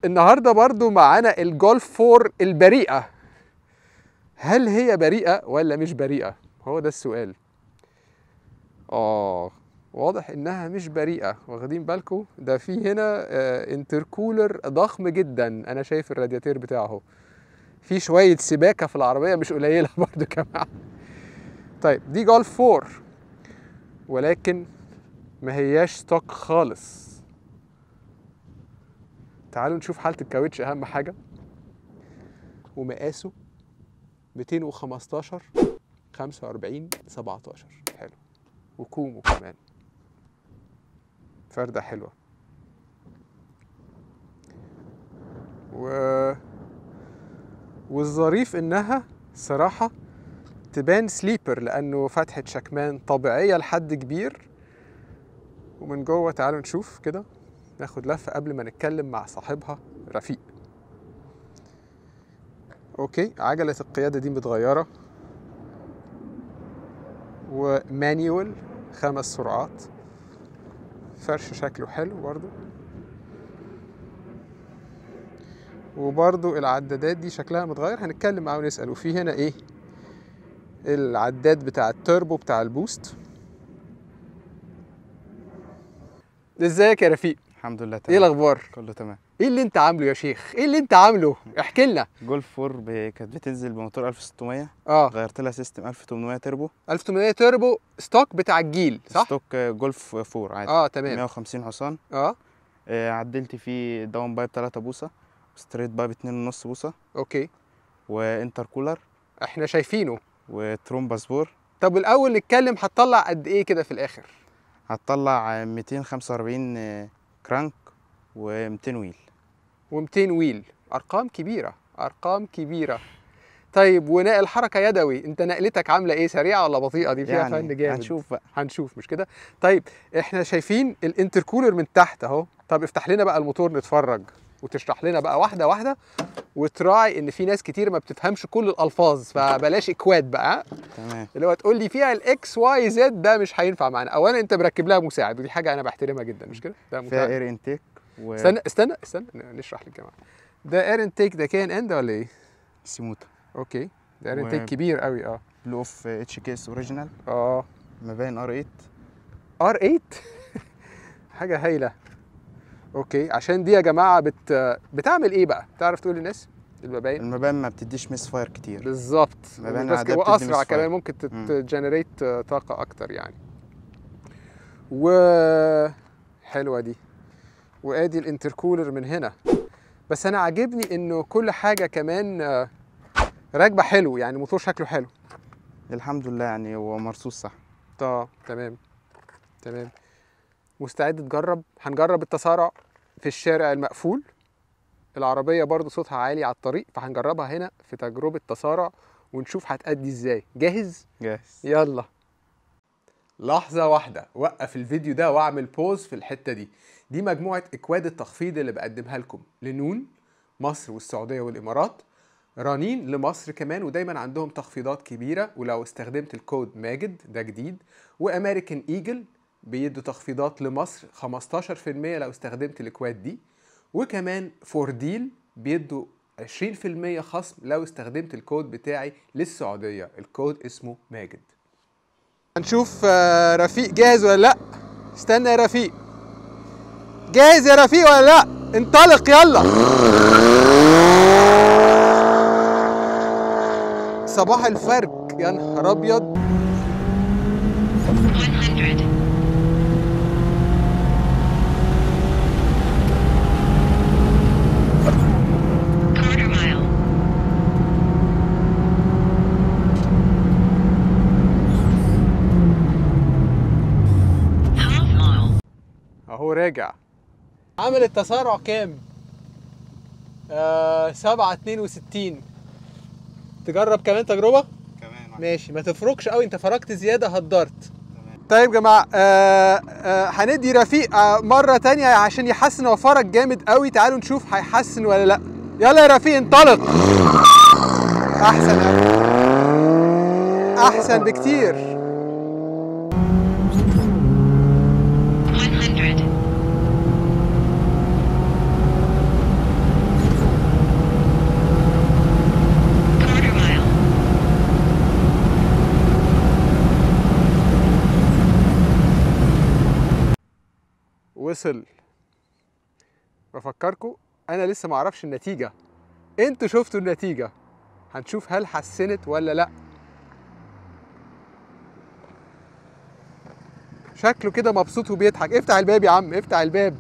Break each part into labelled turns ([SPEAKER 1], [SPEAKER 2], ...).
[SPEAKER 1] النهارده برضو معانا الجولف 4 البريئه هل هي بريئه ولا مش بريئه هو ده السؤال اه واضح انها مش بريئه واخدين بالكم ده في هنا آه انتركولر ضخم جدا انا شايف الرادياتير بتاعه اهو في شويه سباكه في العربيه مش قليله برضو يا جماعه طيب دي جولف 4 ولكن ما هياش ستوك خالص تعالوا نشوف حالة الكاوتش أهم حاجة ومقاسه 215 45 17 حلو وكومه كمان فردة حلوة و والظريف إنها صراحة تبان سليبر لأنه فتحة شكمان طبيعية لحد كبير ومن جوه تعالوا نشوف كده ناخد لفة قبل ما نتكلم مع صاحبها رفيق اوكي عجلة القيادة دي متغيرة ومانيوال خمس سرعات فرش شكله حلو برضو وبرضو العدادات دي شكلها متغير هنتكلم معاه ونسأل وفي هنا ايه العداد بتاع التربو بتاع البوست ازيك يا رفيق
[SPEAKER 2] الحمد لله
[SPEAKER 1] ايه
[SPEAKER 2] تمام
[SPEAKER 1] الاخبار
[SPEAKER 2] كله تمام
[SPEAKER 1] ايه اللي انت عامله يا شيخ ايه اللي انت عامله احكي لنا
[SPEAKER 2] جولف 4 ب- كانت بتنزل بموتور 1600
[SPEAKER 1] اه
[SPEAKER 2] غيرت لها سيستم 1800 تربو
[SPEAKER 1] 1800 توربو ستوك بتاع الجيل صح
[SPEAKER 2] ستوك آه، جولف 4 عادي
[SPEAKER 1] اه تمام
[SPEAKER 2] 150 حصان
[SPEAKER 1] اه
[SPEAKER 2] آه، عدلت فيه داون بايب 3 بوصه ستريت بايب 2.5 بوصه
[SPEAKER 1] اوكي
[SPEAKER 2] وانتر كولر
[SPEAKER 1] احنا شايفينه
[SPEAKER 2] وتروم باسبور
[SPEAKER 1] طب الاول نتكلم هتطلع قد ايه كده في الاخر
[SPEAKER 2] هتطلع آه، 245 آه، كرانك و200 ويل
[SPEAKER 1] و200 ويل ارقام كبيره ارقام كبيره طيب ونقل حركه يدوي انت نقلتك عامله ايه سريعه ولا بطيئه دي فيها
[SPEAKER 2] يعني
[SPEAKER 1] فن جامد
[SPEAKER 2] هنشوف بقى
[SPEAKER 1] هنشوف مش كده طيب احنا شايفين الانتركولر من تحت اهو طب افتح لنا بقى الموتور نتفرج وتشرح لنا بقى واحده واحده وتراعي ان في ناس كتير ما بتفهمش كل الالفاظ فبلاش اكواد بقى
[SPEAKER 2] تمام
[SPEAKER 1] اللي هو تقول لي فيها الاكس واي زد ده مش هينفع معانا اولا انت مركب لها مساعد ودي حاجه انا بحترمها جدا مش كده ده
[SPEAKER 2] فيها
[SPEAKER 1] مساعد
[SPEAKER 2] اير انتيك و
[SPEAKER 1] استنى استنى استنى نشرح للجماعه ده اير انتيك ده كان اند ولا ايه
[SPEAKER 2] سيموتا
[SPEAKER 1] اوكي ده اير
[SPEAKER 2] و-
[SPEAKER 1] انتيك كبير قوي اه
[SPEAKER 2] بلو اوف اتش كيس اوريجينال
[SPEAKER 1] اه
[SPEAKER 2] مبين ار 8
[SPEAKER 1] ار 8 حاجه هايله اوكي عشان دي يا جماعه بت بتعمل ايه بقى تعرف تقول للناس المباين
[SPEAKER 2] المبين ما بتديش ميس فاير كتير
[SPEAKER 1] بالظبط
[SPEAKER 2] مباني
[SPEAKER 1] بس
[SPEAKER 2] عادية بتدي
[SPEAKER 1] واسرع
[SPEAKER 2] مس
[SPEAKER 1] كمان
[SPEAKER 2] فاير.
[SPEAKER 1] ممكن
[SPEAKER 2] مم.
[SPEAKER 1] تجنريت طاقه اكتر يعني و حلوه دي وادي الانتركولر من هنا بس انا عاجبني انه كل حاجه كمان آه، راكبه حلو يعني الموتور شكله حلو
[SPEAKER 2] الحمد لله يعني هو مرصوص صح
[SPEAKER 1] اه تمام تمام مستعد تجرب هنجرب التسارع في الشارع المقفول العربية برضو صوتها عالي على الطريق فهنجربها هنا في تجربة تسارع ونشوف هتأدي ازاي جاهز؟
[SPEAKER 2] جاهز
[SPEAKER 1] يلا لحظة واحدة وقف الفيديو ده واعمل بوز في الحتة دي دي مجموعة اكواد التخفيض اللي بقدمها لكم لنون مصر والسعودية والامارات رنين لمصر كمان ودايما عندهم تخفيضات كبيرة ولو استخدمت الكود ماجد ده جديد وامريكان ايجل بيدوا تخفيضات لمصر 15% لو استخدمت الاكواد دي وكمان فورديل بيدوا 20% خصم لو استخدمت الكود بتاعي للسعودية الكود اسمه ماجد هنشوف آه، رفيق جاهز ولا لا استنى يا رفيق جاهز يا رفيق ولا لا انطلق يلا صباح الفرق يا نهار ابيض
[SPEAKER 3] 100. Quarter mile. Half mile.
[SPEAKER 1] اهو راجع عامل التسارع كام؟ آه 7 62 تجرب كمان تجربة؟
[SPEAKER 2] كمان
[SPEAKER 1] ماشي ما تفركش قوي انت فركت زيادة هدرت طيب يا جماعة آه آه هندي رفيق آه مرة تانية عشان يحسن هو فرق جامد قوي تعالوا نشوف هيحسن ولا لا يلا يا رفيق انطلق احسن أوي. احسن بكتير
[SPEAKER 3] 100.
[SPEAKER 1] وصل بفكركم انا لسه ما اعرفش النتيجه انتوا شفتوا النتيجه هنشوف هل حسنت ولا لا شكله كده مبسوط وبيضحك افتح الباب يا عم افتح الباب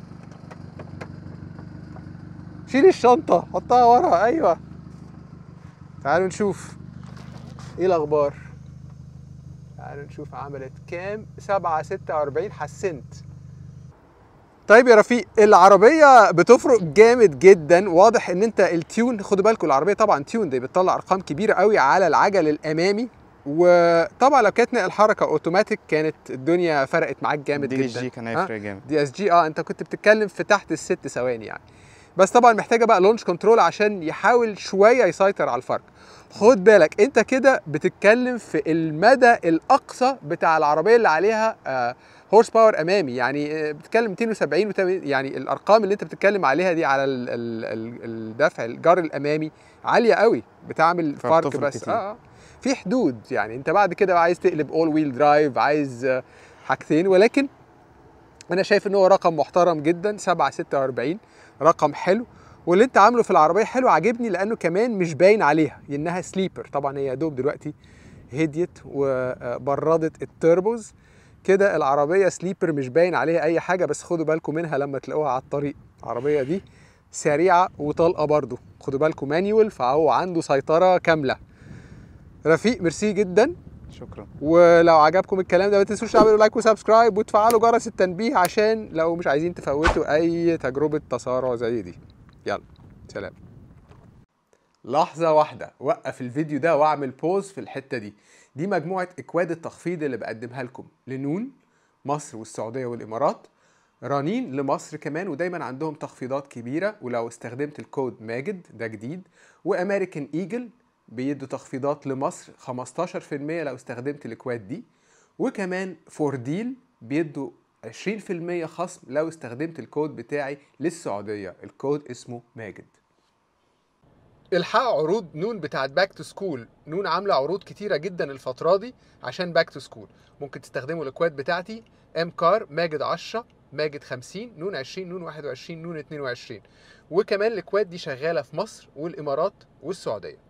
[SPEAKER 1] شيل الشنطة حطها ورا ايوه تعالوا نشوف ايه الاخبار تعالوا نشوف عملت كام سبعة ستة واربعين حسنت طيب يا رفيق العربية بتفرق جامد جدا واضح ان انت التيون خدوا بالكم العربية طبعا تيون دي بتطلع ارقام كبيرة قوي على العجل الامامي وطبعا لو كانت نقل حركة اوتوماتيك كانت الدنيا فرقت معاك جامد
[SPEAKER 2] دي
[SPEAKER 1] جدا
[SPEAKER 2] اس جي كان
[SPEAKER 1] ها؟
[SPEAKER 2] هيفرق جامد
[SPEAKER 1] دي اس جي اه انت كنت بتتكلم في تحت الست ثواني يعني بس طبعا محتاجه بقى لونش كنترول عشان يحاول شويه يسيطر على الفرق خد بالك انت كده بتتكلم في المدى الاقصى بتاع العربيه اللي عليها هورس باور امامي يعني آه، بتتكلم 270 وت- يعني الارقام اللي انت بتتكلم عليها دي على ال- ال- ال- الدفع الجار الامامي عاليه قوي بتعمل فرق
[SPEAKER 2] فبتفرق
[SPEAKER 1] بس
[SPEAKER 2] كتير.
[SPEAKER 1] اه آه. في حدود يعني انت بعد كده عايز تقلب اول ويل درايف عايز آه، حاجتين ولكن انا شايف ان هو رقم محترم جدا 7 46 رقم حلو واللي انت عامله في العربيه حلو عاجبني لانه كمان مش باين عليها انها سليبر طبعا هي يا دوب دلوقتي هديت وبردت التربوز كده العربيه سليبر مش باين عليها اي حاجه بس خدوا بالكم منها لما تلاقوها على الطريق العربيه دي سريعه وطلقه برضو خدوا بالكم مانيوال فهو عنده سيطره كامله رفيق ميرسي جدا
[SPEAKER 2] شكرا
[SPEAKER 1] ولو عجبكم الكلام ده ما تنسوش تعملوا لايك وسبسكرايب وتفعلوا جرس التنبيه عشان لو مش عايزين تفوتوا اي تجربة تسارع زي دي يلا سلام لحظة واحدة وقف الفيديو ده واعمل بوز في الحتة دي دي مجموعة اكواد التخفيض اللي بقدمها لكم لنون مصر والسعودية والامارات رنين لمصر كمان ودايما عندهم تخفيضات كبيرة ولو استخدمت الكود ماجد ده جديد وامريكان ايجل بيدوا تخفيضات لمصر 15% لو استخدمت الاكواد دي وكمان فورديل بيدوا 20% خصم لو استخدمت الكود بتاعي للسعودية الكود اسمه ماجد الحقوا عروض نون بتاعت باك تو سكول نون عامله عروض كتيره جدا الفتره دي عشان باك تو سكول ممكن تستخدموا الاكواد بتاعتي ام كار ماجد 10 ماجد 50 نون 20 نون 21 نون 22 وكمان الاكواد دي شغاله في مصر والامارات والسعوديه